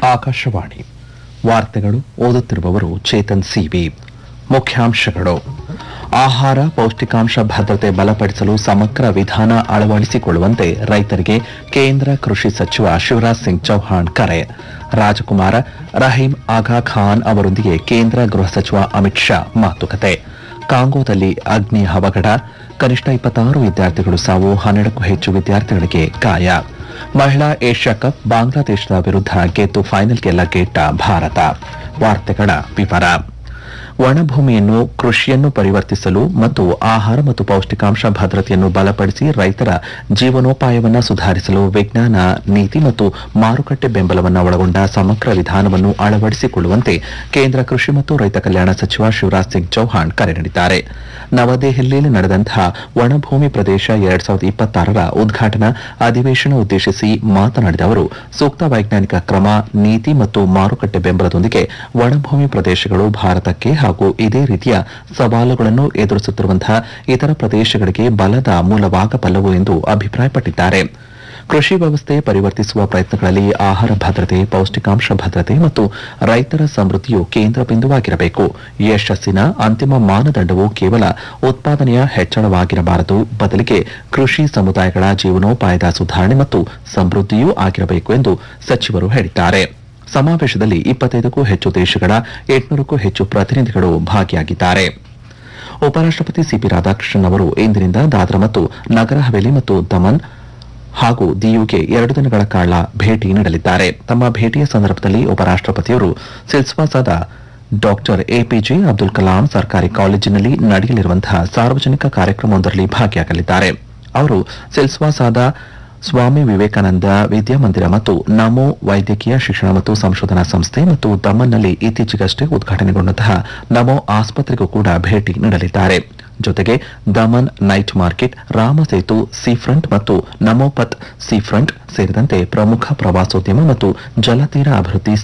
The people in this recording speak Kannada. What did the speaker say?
ಆಕಾಶವಾಣಿ ವಾರ್ತೆಗಳು ಓದುತ್ತಿರುವವರು ಚೇತನ್ ಸಿಬಿ ಮುಖ್ಯಾಂಶಗಳು ಆಹಾರ ಪೌಷ್ಟಿಕಾಂಶ ಭದ್ರತೆ ಬಲಪಡಿಸಲು ಸಮಗ್ರ ವಿಧಾನ ಅಳವಡಿಸಿಕೊಳ್ಳುವಂತೆ ರೈತರಿಗೆ ಕೇಂದ್ರ ಕೃಷಿ ಸಚಿವ ಶಿವರಾಜ್ ಸಿಂಗ್ ಚೌಹಾಣ್ ಕರೆ ರಾಜಕುಮಾರ ರಹೀಂ ಆಗಾ ಖಾನ್ ಅವರೊಂದಿಗೆ ಕೇಂದ್ರ ಗೃಹ ಸಚಿವ ಅಮಿತ್ ಶಾ ಮಾತುಕತೆ ಕಾಂಗೋದಲ್ಲಿ ಅಗ್ನಿ ಅವಘಡ ಕನಿಷ್ಠ ಇಪ್ಪತ್ತಾರು ವಿದ್ಯಾರ್ಥಿಗಳು ಸಾವು ಹನ್ನೆರಡಕ್ಕೂ ಹೆಚ್ಚು ವಿದ್ಯಾರ್ಥಿಗಳಿಗೆ ಗಾಯ ಮಹಿಳಾ ಏಷ್ಯಾ ಕಪ್ ಬಾಂಗ್ಲಾದೇಶದ ವಿರುದ್ಧ ಗೆದ್ದು ಫೈನಲ್ಗೆ ಲಗ್ಗೆಟ್ಟ ಭಾರತ ವಾರ್ತೆಗಳ ವಿವರ ಒಣಭೂಮಿಯನ್ನು ಕೃಷಿಯನ್ನು ಪರಿವರ್ತಿಸಲು ಮತ್ತು ಆಹಾರ ಮತ್ತು ಪೌಷ್ಟಿಕಾಂಶ ಭದ್ರತೆಯನ್ನು ಬಲಪಡಿಸಿ ರೈತರ ಜೀವನೋಪಾಯವನ್ನು ಸುಧಾರಿಸಲು ವಿಜ್ಞಾನ ನೀತಿ ಮತ್ತು ಮಾರುಕಟ್ಟೆ ಬೆಂಬಲವನ್ನು ಒಳಗೊಂಡ ಸಮಗ್ರ ವಿಧಾನವನ್ನು ಅಳವಡಿಸಿಕೊಳ್ಳುವಂತೆ ಕೇಂದ್ರ ಕೃಷಿ ಮತ್ತು ರೈತ ಕಲ್ಯಾಣ ಸಚಿವ ಶಿವರಾಜ್ ಸಿಂಗ್ ಚೌಹಾಣ್ ಕರೆ ನೀಡಿದ್ದಾರೆ ನವದೆಹಲಿಯಲ್ಲಿ ನಡೆದಂತಹ ಒಣಭೂಮಿ ಪ್ರದೇಶ ಎರಡ್ ಸಾವಿರದ ಇಪ್ಪತ್ತಾರರ ಉದ್ಘಾಟನಾ ಅಧಿವೇಶನ ಉದ್ದೇಶಿಸಿ ಮಾತನಾಡಿದ ಅವರು ಸೂಕ್ತ ವೈಜ್ಞಾನಿಕ ಕ್ರಮ ನೀತಿ ಮತ್ತು ಮಾರುಕಟ್ಟೆ ಬೆಂಬಲದೊಂದಿಗೆ ಒಣಭೂಮಿ ಪ್ರದೇಶಗಳು ಭಾರತಕ್ಕೆ ಹಾಗೂ ಇದೇ ರೀತಿಯ ಸವಾಲುಗಳನ್ನು ಎದುರಿಸುತ್ತಿರುವಂತಹ ಇತರ ಪ್ರದೇಶಗಳಿಗೆ ಬಲದ ಮೂಲವಾಗಬಲ್ಲವು ಎಂದು ಅಭಿಪ್ರಾಯಪಟ್ಟಿದ್ದಾರೆ ಕೃಷಿ ವ್ಯವಸ್ಥೆ ಪರಿವರ್ತಿಸುವ ಪ್ರಯತ್ನಗಳಲ್ಲಿ ಆಹಾರ ಭದ್ರತೆ ಪೌಷ್ಟಿಕಾಂಶ ಭದ್ರತೆ ಮತ್ತು ರೈತರ ಸಮೃದ್ಧಿಯು ಕೇಂದ್ರ ಬಿಂದುವಾಗಿರಬೇಕು ಯಶಸ್ಸಿನ ಅಂತಿಮ ಮಾನದಂಡವು ಕೇವಲ ಉತ್ಪಾದನೆಯ ಹೆಚ್ಚಳವಾಗಿರಬಾರದು ಬದಲಿಗೆ ಕೃಷಿ ಸಮುದಾಯಗಳ ಜೀವನೋಪಾಯದ ಸುಧಾರಣೆ ಮತ್ತು ಸಮೃದ್ಧಿಯೂ ಆಗಿರಬೇಕು ಎಂದು ಸಚಿವರು ಹೇಳಿದ್ದಾರೆ ಸಮಾವೇಶದಲ್ಲಿ ಇಪ್ಪತ್ತೈದಕ್ಕೂ ಹೆಚ್ಚು ದೇಶಗಳ ಎಂಟುನೂರಕ್ಕೂ ಹೆಚ್ಚು ಪ್ರತಿನಿಧಿಗಳು ಭಾಗಿಯಾಗಿದ್ದಾರೆ ಉಪರಾಷ್ಟಪತಿ ಸಿಪಿ ರಾಧಾಕೃಷ್ಣನ್ ಅವರು ಇಂದಿನಿಂದ ದಾದ್ರಾ ಮತ್ತು ನಗರ ಹವೇಲಿ ಮತ್ತು ದಮನ್ ಹಾಗೂ ದಿಯುಗೆ ಎರಡು ದಿನಗಳ ಕಾಲ ಭೇಟಿ ನೀಡಲಿದ್ದಾರೆ ತಮ್ಮ ಭೇಟಿಯ ಸಂದರ್ಭದಲ್ಲಿ ಉಪರಾಷ್ಟಪತಿಯವರು ಸಿಲ್ಸ್ವಾಸಾದ ಡಾಕ್ಟರ್ ಎಪಿಜೆ ಅಬ್ದುಲ್ ಕಲಾಂ ಸರ್ಕಾರಿ ಕಾಲೇಜಿನಲ್ಲಿ ನಡೆಯಲಿರುವಂತಹ ಸಾರ್ವಜನಿಕ ಕಾರ್ಯಕ್ರಮವೊಂದರಲ್ಲಿ ಭಾಗಿಯಾಗಲಿದ್ದಾರೆ ಅವರು ಸಿಲ್ಸ್ವಾಸಾದ ಸ್ವಾಮಿ ವಿವೇಕಾನಂದ ವಿದ್ಯಾಮಂದಿರ ಮತ್ತು ನಮೋ ವೈದ್ಯಕೀಯ ಶಿಕ್ಷಣ ಮತ್ತು ಸಂಶೋಧನಾ ಸಂಸ್ಥೆ ಮತ್ತು ದಮನ್ನಲ್ಲಿ ಇತ್ತೀಚೆಗಷ್ಟೇ ಉದ್ಘಾಟನೆಗೊಂಡಂತಹ ನಮೋ ಆಸ್ಪತ್ರೆಗೂ ಕೂಡ ಭೇಟಿ ನೀಡಲಿದ್ದಾರೆ ಜೊತೆಗೆ Daman night market Ramasetu sea front ಮತ್ತು ನಮೋಪತ್ ಸೀ ಫ್ರಂಟ್ ಸೇರಿದಂತೆ ಪ್ರಮುಖ ಪ್ರವಾಸೋದ್ಯಮ ಮತ್ತು ಜಲತೀರ ಅಭಿವೃದ್ಧಿ